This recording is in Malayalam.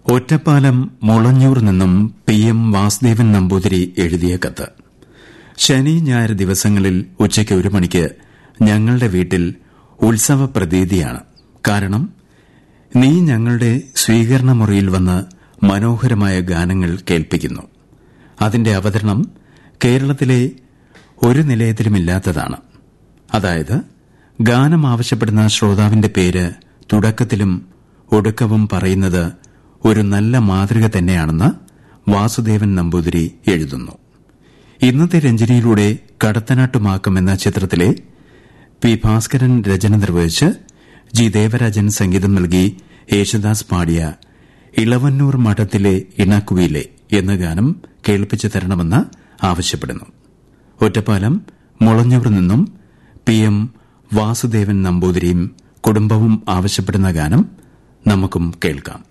ഒറ്റപ്പാലം മുളഞ്ഞൂർ നിന്നും പി എം വാസുദേവൻ നമ്പൂതിരി എഴുതിയ കത്ത് ശനി ഞായർ ദിവസങ്ങളിൽ ഉച്ചയ്ക്ക് ഒരു മണിക്ക് ഞങ്ങളുടെ വീട്ടിൽ ഉത്സവ പ്രതീതിയാണ് കാരണം നീ ഞങ്ങളുടെ സ്വീകരണ മുറിയിൽ വന്ന് മനോഹരമായ ഗാനങ്ങൾ കേൾപ്പിക്കുന്നു അതിന്റെ അവതരണം കേരളത്തിലെ ഒരു നിലയത്തിലുമില്ലാത്തതാണ് അതായത് ഗാനം ആവശ്യപ്പെടുന്ന ശ്രോതാവിന്റെ പേര് തുടക്കത്തിലും ഒടുക്കവും പറയുന്നത് ഒരു നല്ല മാതൃക തന്നെയാണെന്ന് വാസുദേവൻ നമ്പൂതിരി എഴുതുന്നു ഇന്നത്തെ രഞ്ജനിയിലൂടെ കടത്തനാട്ടുമാക്കം എന്ന ചിത്രത്തിലെ പി ഭാസ്കരൻ രചന നിർവഹിച്ച് ജി ദേവരാജൻ സംഗീതം നൽകി യേശുദാസ് പാടിയ ഇളവന്നൂർ മഠത്തിലെ ഇണക്കുവിയിലെ എന്ന ഗാനം കേൾപ്പിച്ചു തരണമെന്ന് ആവശ്യപ്പെടുന്നു ഒറ്റപ്പാലം മുളഞ്ഞൂർ നിന്നും പി എം വാസുദേവൻ നമ്പൂതിരിയും കുടുംബവും ആവശ്യപ്പെടുന്ന ഗാനം നമുക്കും കേൾക്കാം